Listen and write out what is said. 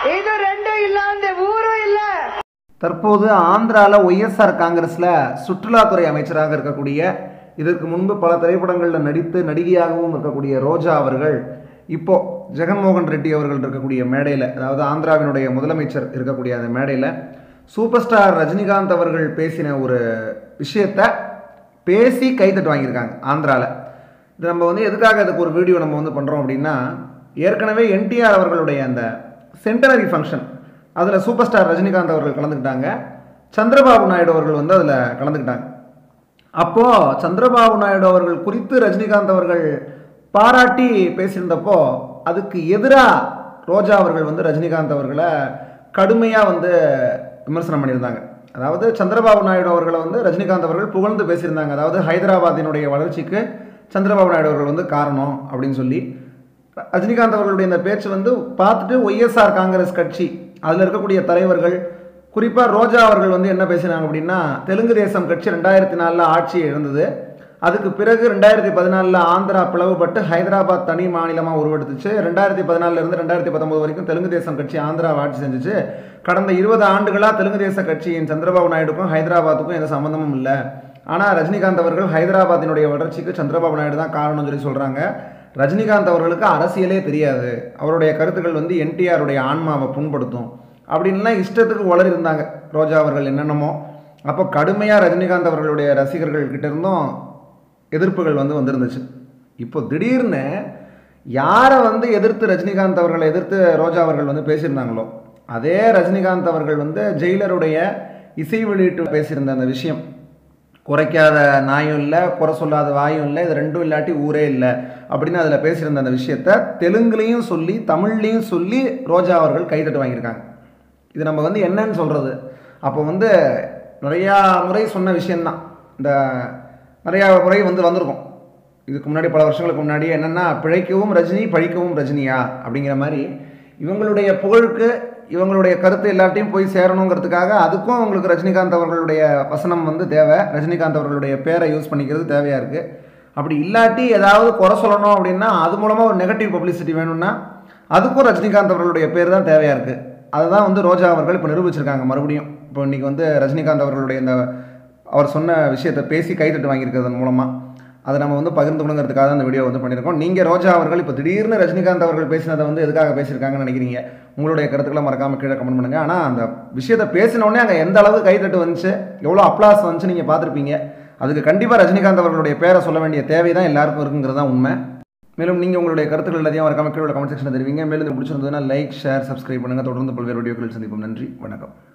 இது ரெண்டும் இல்ல அந்த ஊரும் இல்ல தற்போது ஆந்திரால ஒய்எஸ்ஆர் காங்கிரஸ்ல சுற்றுலாத்துறை அமைச்சராக இருக்கக்கூடிய இதற்கு முன்பு பல திரைப்படங்களில் நடித்து நடிகையாகவும் இருக்கக்கூடிய ரோஜா அவர்கள் இப்போ ஜெகன்மோகன் ரெட்டி அவர்கள் இருக்கக்கூடிய மேடையில் அதாவது ஆந்திராவினுடைய முதலமைச்சர் இருக்கக்கூடிய அந்த மேடையில் சூப்பர் ஸ்டார் ரஜினிகாந்த் அவர்கள் பேசின ஒரு விஷயத்த பேசி கைத்தட்டு வாங்கியிருக்காங்க ஆந்திராவில் இது நம்ம வந்து எதுக்காக அதுக்கு ஒரு வீடியோ நம்ம வந்து பண்ணுறோம் அப்படின்னா ஏற்கனவே என்டிஆர் அவர்களுடைய அந்த சென்டனரி ஃபங்க்ஷன் அதில் சூப்பர் ஸ்டார் ரஜினிகாந்த் அவர்கள் கலந்துக்கிட்டாங்க சந்திரபாபு நாயுடு அவர்கள் வந்து அதில் கலந்துக்கிட்டாங்க அப்போது சந்திரபாபு நாயுடு அவர்கள் குறித்து ரஜினிகாந்த் அவர்கள் பாராட்டி பேசியிருந்தப்போ அதுக்கு எதிராக ரோஜா அவர்கள் வந்து ரஜினிகாந்த் அவர்களை கடுமையாக வந்து விமர்சனம் பண்ணியிருந்தாங்க அதாவது சந்திரபாபு நாயுடு அவர்களை வந்து ரஜினிகாந்த் அவர்கள் புகழ்ந்து பேசியிருந்தாங்க அதாவது ஹைதராபாத்தினுடைய வளர்ச்சிக்கு சந்திரபாபு நாயுடு அவர்கள் வந்து காரணம் அப்படின்னு சொல்லி ரஜினிகாந்த் அவர்களுடைய இந்த பேச்சு வந்து பார்த்துட்டு ஒய்எஸ்ஆர் காங்கிரஸ் கட்சி அதில் இருக்கக்கூடிய தலைவர்கள் குறிப்பாக ரோஜா அவர்கள் வந்து என்ன பேசினாங்க அப்படின்னா தெலுங்கு தேசம் கட்சி ரெண்டாயிரத்தி நாலில் ஆட்சி இழந்தது அதுக்கு பிறகு ரெண்டாயிரத்தி பதினாலில் ஆந்திரா பிளவுபட்டு ஹைதராபாத் தனி மாநிலமாக உருவெடுத்துச்சு ரெண்டாயிரத்தி பதினாலிருந்து ரெண்டாயிரத்தி பத்தொன்பது வரைக்கும் தெலுங்கு தேசம் கட்சி ஆந்திராவை ஆட்சி செஞ்சுச்சு கடந்த இருபது ஆண்டுகளாக தெலுங்கு தேச கட்சியின் சந்திரபாபு நாயுடுக்கும் ஹைதராபாத்துக்கும் எந்த சம்மந்தமும் இல்லை ஆனால் ரஜினிகாந்த் அவர்கள் ஹைதராபாத்தினுடைய வளர்ச்சிக்கு சந்திரபாபு நாயுடு தான் காரணம்னு சொல்லி சொல்கிறாங்க ரஜினிகாந்த் அவர்களுக்கு அரசியலே தெரியாது அவருடைய கருத்துக்கள் வந்து என்டிஆருடைய ஆன்மாவை புண்படுத்தும் அப்படின்லாம் இஷ்டத்துக்கு வளர் இருந்தாங்க ரோஜா அவர்கள் என்னென்னமோ அப்போ கடுமையாக ரஜினிகாந்த் அவர்களுடைய ரசிகர்கள் கிட்ட இருந்தும் எதிர்ப்புகள் வந்து வந்திருந்துச்சு இப்போ திடீர்னு யாரை வந்து எதிர்த்து ரஜினிகாந்த் அவர்களை எதிர்த்து ரோஜா அவர்கள் வந்து பேசியிருந்தாங்களோ அதே ரஜினிகாந்த் அவர்கள் வந்து ஜெயிலருடைய இசை வெளியீட்டு பேசியிருந்த அந்த விஷயம் குறைக்காத நாயும் இல்லை குறை சொல்லாத வாயும் இல்லை இது ரெண்டும் இல்லாட்டி ஊரே இல்லை அப்படின்னு அதில் பேசியிருந்த அந்த விஷயத்த தெலுங்குலேயும் சொல்லி தமிழ்லேயும் சொல்லி ரோஜா அவர்கள் கைத்தட்டு வாங்கியிருக்காங்க இது நம்ம வந்து என்னன்னு சொல்கிறது அப்போ வந்து நிறையா முறை சொன்ன விஷயந்தான் இந்த நிறையா முறை வந்து வந்திருக்கும் இதுக்கு முன்னாடி பல வருஷங்களுக்கு முன்னாடி என்னென்னா பிழைக்கவும் ரஜினி பழிக்கவும் ரஜினியா அப்படிங்கிற மாதிரி இவங்களுடைய புகழுக்கு இவங்களுடைய கருத்து எல்லாத்தையும் போய் சேரணுங்கிறதுக்காக அதுக்கும் அவங்களுக்கு ரஜினிகாந்த் அவர்களுடைய வசனம் வந்து தேவை ரஜினிகாந்த் அவர்களுடைய பேரை யூஸ் பண்ணிக்கிறது தேவையாக இருக்குது அப்படி இல்லாட்டி ஏதாவது குறை சொல்லணும் அப்படின்னா அது மூலமாக ஒரு நெகட்டிவ் பப்ளிசிட்டி வேணும்னா அதுக்கும் ரஜினிகாந்த் அவர்களுடைய பேர் தான் தேவையாக இருக்குது அதுதான் வந்து ரோஜா அவர்கள் இப்போ நிரூபிச்சிருக்காங்க மறுபடியும் இப்போ இன்றைக்கி வந்து ரஜினிகாந்த் அவர்களுடைய இந்த அவர் சொன்ன விஷயத்தை பேசி கைத்தட்டு வாங்கியிருக்கிறதன் மூலமாக அதை நம்ம வந்து பகிர்ந்துக்கணுங்கிறதுக்காக தான் இந்த வீடியோ வந்து பண்ணியிருக்கோம் நீங்கள் ரோஜா அவர்கள் இப்போ திடீர்னு ரஜினிகாந்த் அவர்கள் பேசினதை வந்து எதுக்காக பேசியிருக்காங்கன்னு நினைக்கிறீங்க உங்களுடைய கருத்துக்களை மறக்காமல் கீழே கமெண்ட் பண்ணுங்கள் ஆனால் அந்த விஷயத்தை பேசினோடனே அங்கே எந்த அளவு கைத்தட்டு வந்துச்சு எவ்வளோ அப்ளாஸ் வந்துச்சு நீங்கள் பார்த்துருப்பீங்க அதுக்கு கண்டிப்பாக ரஜினிகாந்த் அவர்களுடைய பேரை சொல்ல வேண்டிய தேவை தான் எல்லாருக்கும் இருக்குங்கிறது தான் உண்மை மேலும் நீங்கள் உங்களுடைய கருத்துக்கள் எல்லாத்தையும் மறக்காம கீழே கமெண்ட் செக்ஷனில் தெரிவிங்க மேலும் இது பிடிச்சிருந்ததுன்னா லைக் ஷேர் சப்ஸ்கிரைப் பண்ணுங்கள் தொடர்ந்து பல்வேறு வீடியோக்களில் சந்திப்போம் நன்றி வணக்கம்